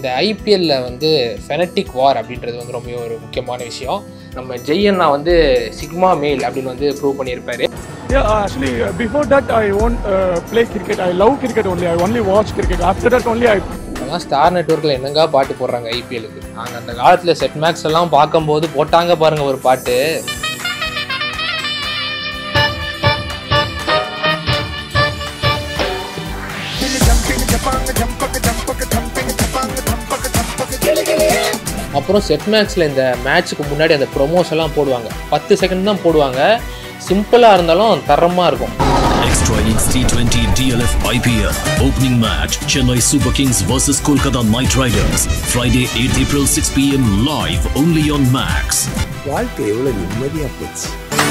இந்த ஐபிஎல்ல வந்து ஃபெனட்டிக் வார் அப்படின்றது வந்து ரொம்ப ஒரு முக்கியமான விஷயம் நம்ம ஜெய்யண்ணா வந்து சிக்மா மேல் அப்படின்னு வந்து ப்ரூவ் பண்ணியிருப்பாரு Yeah, uh, actually, uh, before that, I won't uh, play cricket. I love cricket only. I only watch cricket. After that, only I. அதெல்லாம் ஸ்டார் நெட்ஒர்க்கில் என்னங்க பாட்டு போடுறாங்க ஐபிஎலுக்கு நாங்கள் அந்த காலத்தில் செட் மேக்ஸ் எல்லாம் பார்க்கும்போது போட்டாங்க பாருங்க ஒரு பாட்டு அப்புறம் செட் மேக்ஸில் இந்த மேட்ச்சுக்கு முன்னாடி அந்த ப்ரொமோஸ் எல்லாம் போடுவாங்க பத்து செகண்ட் தான் போடுவாங்க சிம்பிளாக இருந்தாலும் தரமாக இருக்கும் Extra innings T20 DLF IPL. Opening match Chennai Super Kings versus Kolkata Knight Riders. Friday 8th April 6 pm live only on Max. வாழ்க்கை எவ்வளவு நிம்மதியா போச்சு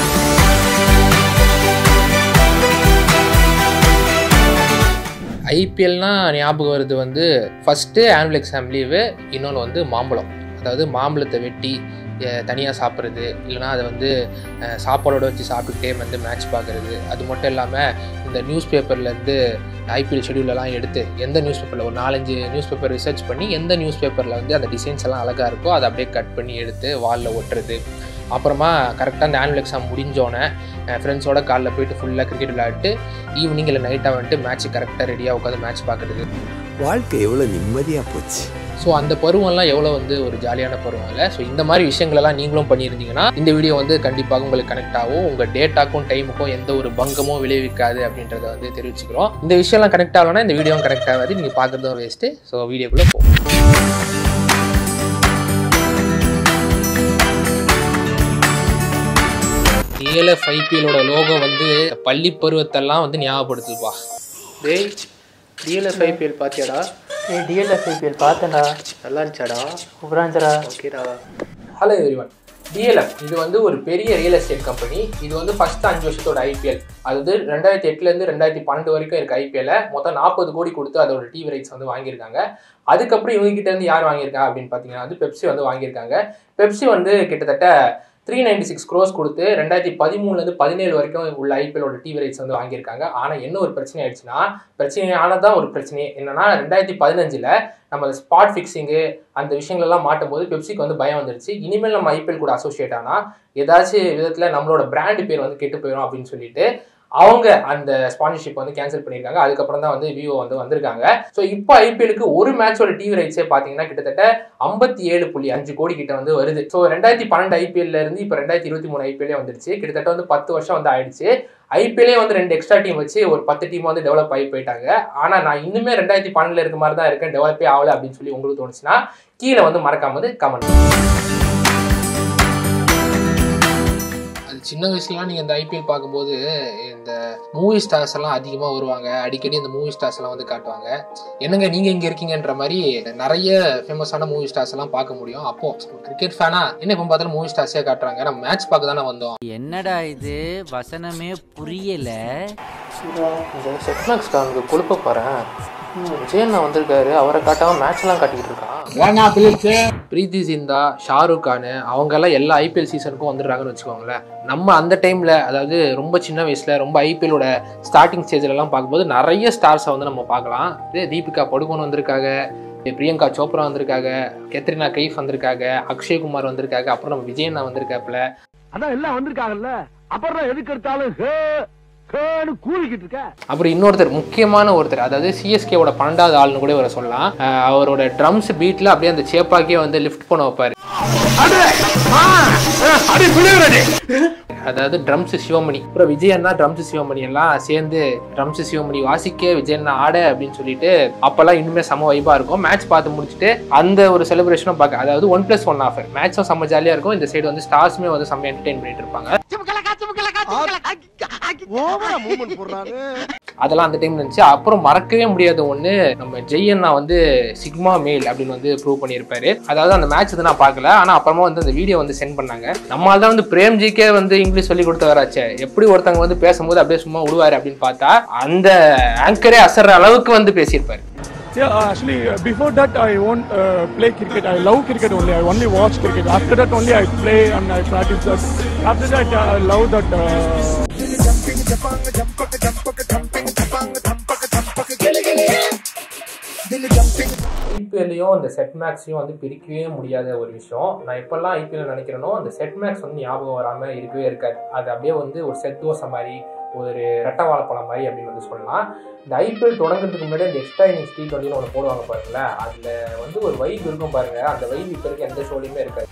ஐபிஎல்னா ஞாபகம் வருது வந்து ஃபஸ்ட்டு ஆனுவல் எக்ஸாம் லீவு இன்னொன்று வந்து மாம்பழம் அதாவது மாம்பழத்தை வெட்டி தனியாக சாப்பிட்றது இல்லைனா அதை வந்து அஹ், சாப்பாடோட வச்சு சாப்பிட்டுக்கிட்டே வந்து மேட்ச் பார்க்குறது அது மட்டும் இல்லாமல் இந்த நியூஸ் பேப்பர்லேருந்து ஐபிஎல் ஷெடியூலெல்லாம் எடுத்து எந்த நியூஸ் பேப்பரில் ஒரு நாலஞ்சு நியூஸ் பேப்பர் ரிசர்ச் பண்ணி எந்த நியூஸ் பேப்பரில் வந்து அந்த டிசைன்ஸ் எல்லாம் அழகாக இருக்கோ அதை அப்படியே கட் பண்ணி எடுத்து வாலில் ஒட்டுறது அப்புறமா கரெக்டாக அந்த ஆனுவல் எக்ஸாம் முடிஞ்சோடனே ஃப்ரெண்ட்ஸோட காலைல போயிட்டு ஃபுல்லாக கிரிக்கெட் விளையாட்டு ஈவினிங் இல்லை நைட்டாக வந்துட்டு மேட்ச் கரெக்டாக ரெடியாக உட்காந்து மேட்ச் பார்க்குறது வாழ்க்கை எவ்வளவு நிம்மதியா போச்சு ஸோ அந்த பருவம்லாம் எவ்வளோ வந்து ஒரு ஜாலியான பருவம் இல்லை ஸோ இந்த மாதிரி விஷயங்களெல்லாம் நீங்களும் பண்ணியிருந்தீங்கன்னா இந்த வீடியோ வந்து கண்டிப்பாக உங்களுக்கு கனெக்ட் ஆகும் உங்கள் டேட்டாக்கும் டைமுக்கும் எந்த ஒரு பங்கமும் விளைவிக்காது அப்படின்றத வந்து தெரிவிச்சுக்கிறோம் இந்த விஷயம்லாம் கனெக்ட் ஆகலைன்னா இந்த வீடியோவும் கனெக்ட் ஆகாது நீங்கள் பார்க்குறதும் வேஸ்ட்டு ஸோ வீடியோக்குள்ளே போகும் டிஎல்எஃப் ஐபிஎலோட லோகோ வந்து பள்ளி பருவத்தெல்லாம் வந்து ஞாபகப்படுத்துதுப்பா டேய் டிஎல்எஃப் ஐபிஎல் பார்த்தியாடா ஏய் டிஎல்எஃப் ஐபிஎல் பார்த்தேன்டா நல்லா இருந்துச்சாடா சூப்பராக இருந்துச்சுடா ஓகேடா ஹலோ எவ்ரிவன் டிஎல்எஃப் இது வந்து ஒரு பெரிய ரியல் எஸ்டேட் கம்பெனி இது வந்து ஃபர்ஸ்ட் அஞ்சு வருஷத்தோட ஐபிஎல் அது ரெண்டாயிரத்தி எட்டுலேருந்து ரெண்டாயிரத்தி பன்னெண்டு வரைக்கும் இருக்க ஐபிஎல்ல மொத்தம் நாற்பது கோடி கொடுத்து அதோட டிவி ரைட்ஸ் வந்து வாங்கியிருக்காங்க அதுக்கப்புறம் இவங்க கிட்ட இருந்து யார் வாங்கியிருக்கா அப்படின்னு பார்த்தீங்கன்னா வந்து பெப்சி வந்து வாங்கியிருக்காங்க பெப்சி வந்து கிட்டத்தட்ட த்ரீ நைன்டி சிக்ஸ் க்ரோஸ் கொடுத்து ரெண்டாயிரத்தி பதிமூணுலேருந்து பதினேழு வரைக்கும் உள்ள ஐபிஎலோட டிவி ரைட்ஸ் வந்து வாங்கியிருக்காங்க ஆனால் என்ன ஒரு பிரச்சனை ஆயிடுச்சுன்னா பிரச்சனையானதான் ஒரு பிரச்சனை என்னன்னா ரெண்டாயிரத்தி பதினஞ்சில் நம்ம ஸ்பாட் ஃபிக்ஸிங்கு அந்த விஷயங்கள்லாம் மாட்டும் போது பெப்சிக்கு வந்து பயம் வந்துருச்சு இனிமேல் நம்ம ஐபிஎல் கூட அசோசியேட் ஆனால் ஏதாச்சும் விதத்தில் நம்மளோட பிராண்ட் பேர் வந்து கெட்டு போயிடும் அப்படின்னு சொல்லிட்டு அவங்க அந்த ஸ்பான்சர்ஷிப் வந்து கேன்சல் பண்ணியிருக்காங்க அதுக்கப்புறம் தான் வந்து விவோ வந்து வந்திருக்காங்க ஸோ இப்போ ஐபிஎலுக்கு ஒரு மேட்சோட டிவி ரைட்ஸே பார்த்தீங்கன்னா கிட்டத்தட்ட ஐம்பத்தி ஏழு புள்ளி அஞ்சு கோடி கிட்ட வந்து வருது ஸோ ரெண்டாயிரத்தி பன்னெண்டு ஐபிஎல்ல இருந்து இப்போ ரெண்டாயிரத்தி இருபத்தி மூணு ஐபிஎல்லே வந்துருச்சு கிட்டத்தட்ட வந்து பத்து வருஷம் வந்து ஆயிடுச்சு ஐபிஎல்லே வந்து ரெண்டு எக்ஸ்ட்ரா டீம் வச்சு ஒரு பத்து டீம் வந்து டெவலப் ஆகி போயிட்டாங்க ஆனால் நான் இன்னுமே ரெண்டாயிரத்தி பன்னெண்டுல இருக்க மாதிரி தான் இருக்கேன் டெவலப்பே ஆகல அப்படின்னு சொல்லி உங்களுக்கு தோணுச்சுன்னா கீழே வந்து மறக்காம வந்து கமெண்ட் அது சின்ன வயசுலாம் நீங்கள் இந்த ஐபிஎல் பார்க்கும்போது இந்த மூவி ஸ்டார்ஸ் எல்லாம் அதிகமாக வருவாங்க அடிக்கடி இந்த மூவி ஸ்டார்ஸ் எல்லாம் வந்து காட்டுவாங்க என்னங்க நீங்கள் இங்கே இருக்கீங்கன்ற மாதிரி நிறைய ஃபேமஸான மூவி ஸ்டார்ஸ் எல்லாம் பார்க்க முடியும் அப்போ கிரிக்கெட் ஃபேனா என்ன இப்போ பார்த்தாலும் மூவி ஸ்டார்ஸே காட்டுறாங்க நம்ம மேட்ச் பார்க்க தானே வந்தோம் என்னடா இது வசனமே புரியல இந்த செட்மேக்ஸ் காங்க கொழுப்ப பாரு விஜயண்ணா வந்திருக்காரு அவரை காட்டாம மேட்ச் எல்லாம் காட்டிக்கிட்டு இருக்கான் பிரீத்தி சிந்தா ஷாருக் கான் அவங்க எல்லாம் எல்லா ஐபிஎல் சீசனுக்கும் வந்துடுறாங்கன்னு வச்சுக்கோங்களேன் நம்ம அந்த டைம்ல அதாவது ரொம்ப சின்ன வயசுல ரொம்ப ஐபிஎலோட ஸ்டார்டிங் ஸ்டேஜ்ல எல்லாம் பார்க்கும்போது நிறைய ஸ்டார்ஸை வந்து நம்ம பார்க்கலாம் இதே தீபிகா படுகோன் வந்திருக்காங்க பிரியங்கா சோப்ரா வந்திருக்காங்க கெத்ரினா கைஃப் வந்திருக்காங்க அக்ஷய்குமார் வந்திருக்காங்க அப்புறம் நம்ம விஜயண்ணா வந்திருக்காப்புல அதான் எல்லாம் வந்திருக்காங்கல்ல அப்புறம் எதுக்கு எடுத்தாலும் ஹே ஹேன்னு கூவிக்கிட்டு இருக்க அப்புறம் இன்னொருத்தர் முக்கியமான ஒருத்தர் அதாவது சிஎஸ்கேவோட பன்னெண்டாவது ஆள்னு கூட இவரை சொல்லலாம் அஹ் அவரோட ட்ரம்ஸ் பீட்ல அப்படியே அந்த சேப்பாக்கே வந்து லிஃப்ட் பண்ண வைப்பாரு அதாவது ட்ரம்ஸ் சிவமணி அப்புறம் விஜயன் தான் ட்ரம்ஸ் சிவமணி எல்லாம் சேர்ந்து ட்ரம்ஸ் சிவமணி வாசிக்க விஜயன் ஆட அப்படின்னு சொல்லிட்டு அப்பெல்லாம் இன்னுமே செம வைபா இருக்கும் மேட்ச் பார்த்து முடிச்சுட்டு அந்த ஒரு செலிப்ரேஷனும் பார்க்க அதாவது ஒன் பிளஸ் ஒன் ஆஃபர் மேட்சும் செம்ம ஜாலியா இருக்கும் இந்த சைடு வந்து ஸ்டார்ஸுமே வந்து செம்ம என்டர்டைன் பண்ணிட்டு இருப்பாங்க அதெல்லாம் அந்த டைம் இருந்துச்சு அப்புறம் மறக்கவே முடியாத ஒண்ணு நம்ம ஜெய்யண்ணா வந்து சிக்மா மேல் அப்படின்னு வந்து ப்ரூவ் பண்ணியிருப்பாரு அதாவது அந்த மேட்ச் வந்து நான் பார்க்கல ஆனா அப்புறமா வந்து அந்த வீடியோ வந்து சென்ட் பண்ணாங்க நம்மால் தான் வந்து பிரேம்ஜிக்கே வந்து இங்கிலீஷ் சொல்லி கொடுத்தவராச்சே எப்படி ஒருத்தவங்க வந்து பேசும்போது அப்படியே சும்மா விடுவாரு அப்படின்னு பார்த்தா அந்த ஆங்கரே அசர்ற அளவுக்கு வந்து பேசியிருப்பாரு Yeah, uh, actually, uh, before that, I won't uh, play cricket. I love cricket only. I only watch cricket. After that, only I play and I practice that. After that, uh, I love that. Uh, ஐபிஎல்லையும் அந்த set மேக்ஸையும் வந்து பிரிக்கவே முடியாத ஒரு விஷயம் நான் எப்பெல்லாம் IPL நினைக்கிறேனோ அந்த set maths வந்து ஞாபகம் வராமல் இருக்கவே இருக்காது அது அப்படியே வந்து ஒரு செட் தோசை மாதிரி ஒரு ரெட்டை வாழைப்பழம் மாதிரி அப்படின்னு வந்து சொல்லலாம் இந்த ஐபிஎல் தொடங்குறதுக்கு முன்னாடி அந்த எக்ஸ்ட்ரா இன்னிங்ஸ் டி டுவெண்ட்டின்னு ஒன்று போடுவாங்க பாருங்களேன் அதில் வந்து ஒரு வைப் இருக்கும் பாருங்க அந்த வைப் இப்போ இருக்க எந்த ஷோலையுமே இருக்காது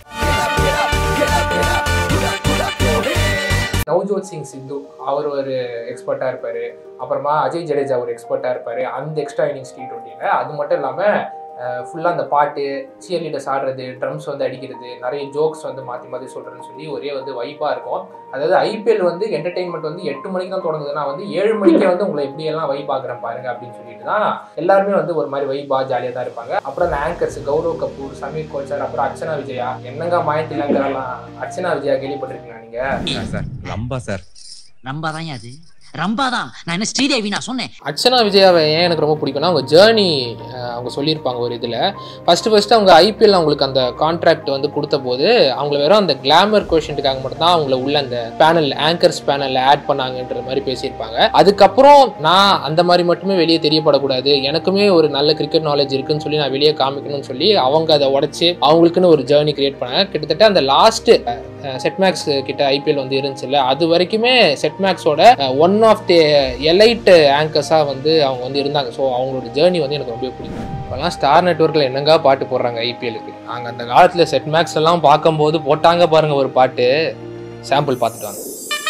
நவ்ஜோத் சிங் சித்து அவர் ஒரு எக்ஸ்பர்ட்டாக இருப்பார் அப்புறமா அஜய் ஜடேஜா ஒரு எக்ஸ்பர்ட்டாக இருப்பார் அந்த எக்ஸ்ட்ரா இன்னிங்ஸ் டி டுவெண்ட்டியில் அது மட்டும் இல்லாமல் ஃபுல்லாக அந்த பாட்டு சியர் லீடர்ஸ் ஆடுறது ட்ரம்ஸ் வந்து அடிக்கிறது நிறைய ஜோக்ஸ் வந்து மாற்றி மாற்றி சொல்கிறேன்னு சொல்லி ஒரே வந்து வைப்பாக இருக்கும் அதாவது ஐபிஎல் வந்து என்டர்டெயின்மெண்ட் வந்து எட்டு மணிக்கு தான் தொடங்குதுன்னா வந்து ஏழு மணிக்கே வந்து உங்களை எப்படியெல்லாம் வைப் ஆகுறேன் பாருங்க அப்படின்னு சொல்லிட்டு தான் எல்லாருமே வந்து ஒரு மாதிரி வைபா ஜாலியாக தான் இருப்பாங்க அப்புறம் அந்த ஆங்கர்ஸ் கௌரவ் கபூர் சமீர் கோச்சர் அப்புறம் அர்ச்சனா விஜயா என்னங்க மாயத்திலங்கரெல்லாம் அர்ச்சனா விஜயா கேள்விப்பட்டிருக்கீங்களா நீங்க சார் ரம்பா சார் ரம்பாதான் அது ரம்பாதான் நான் என்ன ஸ்ரீதேவி நான் சொன்னேன் அர்ச்சனா விஜயாவை ஏன் எனக்கு ரொம்ப பிடிக்கும்னா அவங்க ஜேர்னி அவங்க சொல்லியிருப்பாங்க ஒரு இதில் ஃபஸ்ட்டு ஃபஸ்ட்டு அவங்க ஐபிஎல் அவங்களுக்கு அந்த கான்ட்ராக்ட் வந்து கொடுத்த போது அவங்கள வெறும் அந்த கிளாமர் கொஷின்ட்டுக்காக மட்டும்தான் அவங்கள உள்ள அந்த பேனல் ஆங்கர்ஸ் பேனலில் ஆட் பண்ணாங்கன்ற மாதிரி பேசியிருப்பாங்க அதுக்கப்புறம் நான் அந்த மாதிரி மட்டுமே வெளியே தெரியப்படக்கூடாது எனக்குமே ஒரு நல்ல கிரிக்கெட் நாலேஜ் இருக்குன்னு சொல்லி நான் வெளியே காமிக்கணும்னு சொல்லி அவங்க அதை உடச்சி அவங்களுக்குன்னு ஒரு ஜேர்னி கிரியேட் பண்ணாங்க கிட்டத்தட்ட அந்த லாஸ்ட் செட்மேக்ஸ் கிட்ட ஐபிஎல் வந்து இருந்துச்சுல்ல அது வரைக்குமே செட்மேக்ஸோட ஒன் ஆஃப் தி எலைட் ஆங்கர்ஸாக வந்து அவங்க வந்து இருந்தாங்க ஸோ அவங்களோட ஜேர்னி வந்து எனக்கு ரொம்ப பிடிக்கும் இப்போலாம் ஸ்டார் நெட்ஒர்க்கில் என்னங்க பாட்டு போடுறாங்க ஐபிஎலுக்கு நாங்கள் அந்த காலத்தில் செட்மேக்ஸ் எல்லாம் பார்க்கும்போது போட்டாங்க பாருங்க ஒரு பாட்டு சாம்பிள் பார்த்துட்டு வாங்க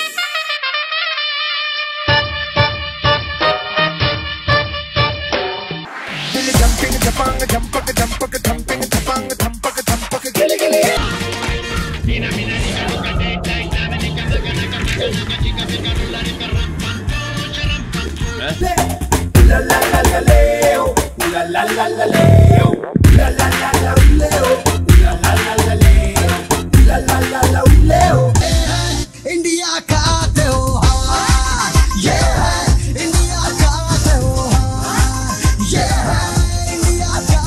इंडिया का त्योहार ये है इंडिया का त्योहार ये है इंडिया का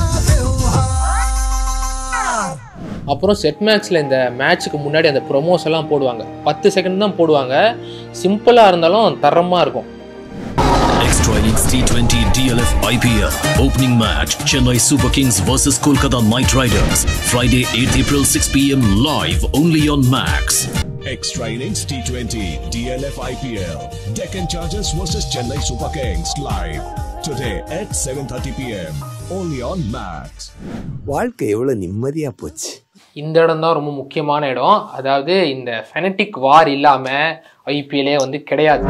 त्योहार அப்புறம் செட் மேக்ஸில் இந்த மேட்ச்சுக்கு முன்னாடி அந்த ப்ரொமோஸ் எல்லாம் போடுவாங்க பத்து செகண்ட் தான் போடுவாங்க சிம்பிளாக இருந்தாலும் தரமாக இருக்கும் Extra Innings T20 DLF IPL opening match Chennai Super Kings versus Kolkata Knight Riders Friday 8th April 6 pm live only on Max. Extra Innings T20 DLF IPL Deccan Chargers versus Chennai Super Kings live today at 7:30 p.m. only on Max. வாழ்க்கை எவ்வளவு நிம்மதியா போச்சு இந்த இடம் தான் ரொம்ப முக்கியமான இடம் அதாவது இந்த ஃபெனட்டிக் வார் இல்லாமல் ஐபிஎல்லே வந்து கிடையாது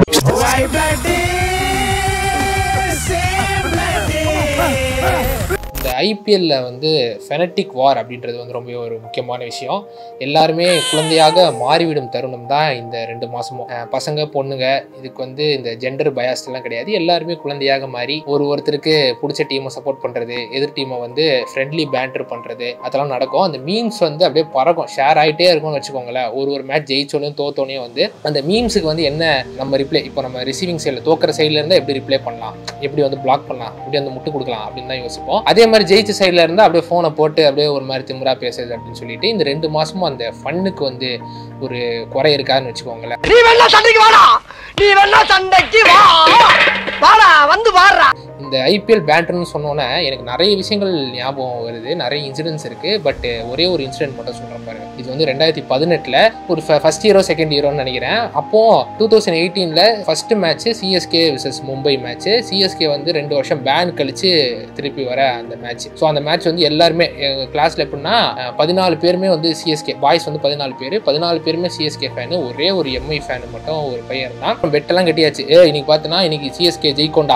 இந்த ஐபிஎல்ல வந்து ஃபெனட்டிக் வார் அப்படின்றது வந்து ரொம்ப ஒரு முக்கியமான விஷயம் எல்லாருமே குழந்தையாக மாறிவிடும் தருணம் தான் இந்த ரெண்டு மாசமும் அஹ் பசங்க பொண்ணுங்க இதுக்கு வந்து இந்த ஜெண்டர் பயாஸ் எல்லாம் கிடையாது எல்லாருமே குழந்தையாக மாறி ஒரு ஒருத்தருக்கு பிடிச்ச டீமை சப்போர்ட் பண்றது எதிர் டீமை வந்து ஃப்ரெண்ட்லி பேண்டர் பண்றது அதெல்லாம் நடக்கும் அந்த மீம்ஸ் வந்து அப்படியே பறக்கும் ஷேர் ஆகிட்டே இருக்கும்னு வச்சுக்கோங்களேன் ஒரு ஒரு மேட்ச் ஜெயிச்சோனையும் தோத்தோனையும் வந்து அந்த மீம்ஸுக்கு வந்து என்ன நம்ம ரிப்ளை இப்போ நம்ம ரிசீவிங் சைடில் தோக்கிற சைடில் இருந்தால் எப்படி ரிப்ளை பண்ணலாம் எப்படி வந்து பிளாக் பண்ணலாம் எப்படி வந்து முட்டு கொடுக்கலாம் அப்படின்னு தான் யோசிப்போம் அதே மாதிரி ஜெயிச்ச சைடில் இருந்தால் அப்படியே ஃபோனை போட்டு அப்படியே ஒரு மாதிரி திமுறா பேசுறது அப்படின்னு சொல்லிட்டு இந்த ரெண்டு மாசமும் அந்த ஃபன்னுக்கு வந்து ஒரு குறை இருக்காதுன்னு வச்சுக்கோங்களேன் நீ வேணா சண்டைக்கு வாடா நீ வேணா சண்டைக்கு வா வாடா வந்து வாடுறா இந்த ஐபிஎல் பேண்டர்னு சொன்னோன்னே எனக்கு நிறைய விஷயங்கள் ஞாபகம் வருது நிறைய இன்சிடென்ட்ஸ் இருக்கு பட் ஒரே ஒரு இன்சிடென்ட் மட்டும் சொல்றேன் பாருங்க இது வந்து ரெண்டாயிரத்தி பதினெட்டில் ஒரு ஃபர்ஸ்ட் ஹீரோ செகண்ட் ஹீரோன்னு நினைக்கிறேன் அப்போ டூ தௌசண்ட் எயிட்டீனில் first match CSK versus Mumbai match CSK வந்து ரெண்டு வருஷம் பேன் கழிச்சு திருப்பி வர அந்த மேட்ச் ஸோ அந்த மேட்ச் வந்து எல்லாருமே எங்கள் கிளாஸ்ல எப்படின்னா அஹ், பதினாலு பேருமே வந்து சிஎஸ்கே பாய்ஸ் வந்து பதினாலு பேர் பதினாலு பேருமே சிஎஸ்கே ஃபேனு ஒரே ஒரு எம்ஐ ஃபேனு மட்டும் ஒரு பையன் இருந்தான் பெட்டெல்லாம் கட்டியாச்சு ஏ இன்னைக்கு பார்த்தனா இன்னைக்கு சிஎஸ்கே ஜெயிக்கொண்டா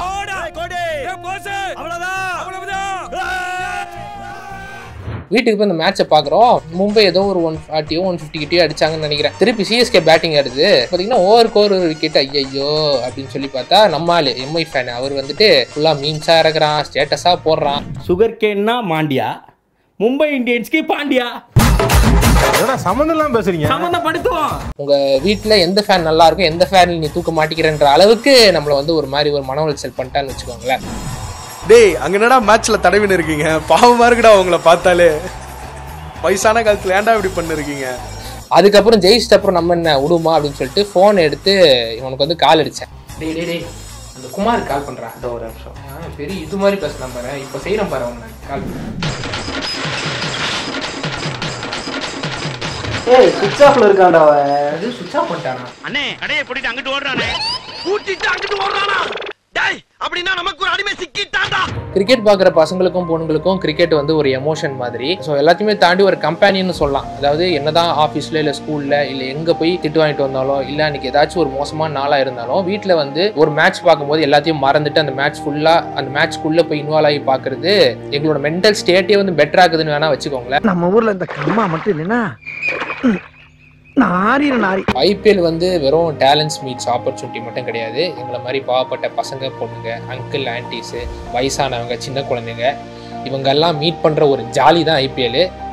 வீட்டுக்கு போய் இந்த மேட்சை பார்க்குறோம் மும்பை ஏதோ ஒரு ஒன் ஃபார்ட்டியோ ஒன் ஃபிஃப்டி கிட்டயோ அடிச்சாங்கன்னு நினைக்கிறேன் திருப்பி சிஎஸ்கே பேட்டிங் ஆடுது பார்த்தீங்கன்னா ஓவருக்கு ஓவர் ஒரு விக்கெட் ஐயோ அப்படின்னு சொல்லி பார்த்தா நம்ம ஆளு எம்ஐ ஃபேன் அவர் வந்துட்டு ஃபுல்லாக மீன்ஸாக இறக்குறான் ஸ்டேட்டஸாக போடுறான் சுகர் கேன்னா மாண்டியா மும்பை இந்தியன்ஸ்க்கு பாண்டியா சம்மந்தம் பேசுறீங்க சம்மந்தப்படுத்துவோம் உங்க வீட்டில் எந்த ஃபேன் நல்லா இருக்கும் எந்த ஃபேன் நீ தூக்க மாட்டிக்கிறன்ற அளவுக்கு நம்மளை வந்து ஒரு மாதிரி ஒரு மன உளைச்சல் பண்ணிட்டான்னு வச்சுக்கோங்களேன் டேய் அங்க என்னடா மேட்ச்ல தடவின்னு இருக்கீங்க பாவமா இருக்குடா உங்களை பார்த்தாலே வயசான காலத்துல ஏன்டா இப்படி பண்ணிருக்கீங்க அதுக்கப்புறம் ஜெயிச்சிட்ட அப்புறம் நம்ம என்ன விடுமா அப்படின்னு சொல்லிட்டு ஃபோன் எடுத்து இவனுக்கு வந்து கால் அடித்தேன் டேய் டேய் டேய் அந்த குமார் கால் பண்றா இந்த ஒரு நிமிஷம் ஆ, பெரிய இது மாதிரி பேசலாம் பாரு இப்போ செய்யறேன் பாரு அவங்க கால் ஏய் சுவிட்ச் ஆஃப்ல இருக்கான்டா அவன் அது சுவிட்ச் ஆஃப் பண்ணிட்டானா அண்ணே கடையை போட்டுட்டு அங்கிட்டு ஓடுறானே கூட்டிட்டு அங்கிட்டு ஓடுறானா டேய் அப்படின்னா நமக்கு ஒரு அடிமை சிக்கிட்டான்டா கிரிக்கெட் பார்க்குற பசங்களுக்கும் பொண்ணுங்களுக்கும் கிரிக்கெட் வந்து ஒரு எமோஷன் மாதிரி ஸோ எல்லாத்தையுமே தாண்டி ஒரு கம்பேனியன் சொல்லலாம் அதாவது என்னதான் ஆஃபீஸில் இல்லை ஸ்கூலில் இல்லை எங்கே போய் திட்டு வாங்கிட்டு வந்தாலும் இல்லை அன்றைக்கி ஏதாச்சும் ஒரு மோசமான நாளாக இருந்தாலும் வீட்டில் வந்து ஒரு மேட்ச் பார்க்கும்போது எல்லாத்தையும் மறந்துட்டு அந்த மேட்ச் ஃபுல்லாக அந்த மேட்ச்க்குள்ளே போய் இன்வால்வ் ஆகி பார்க்குறது எங்களோட மென்டல் ஸ்டேட்டே வந்து பெட்டர் ஆகுதுன்னு வேணால் வச்சுக்கோங்களேன் நம்ம ஊர்ல இந்த கம்மா மட்டும் இல்லைன்னா நாரி நாரி ஐபிஎல் வந்து வெறும் டேலண்ட்ஸ் மீட்ஸ் ஆப்பர்ச்சுனிட்டி மட்டும் கிடையாது எங்களை மாதிரி பாவப்பட்ட பசங்க பொண்ணுங்க அங்கிள் ஆன்டிஸு வயசானவங்க சின்ன குழந்தைங்க இவங்க எல்லாம் மீட் பண்ணுற ஒரு ஜாலி தான் ஐபிஎல்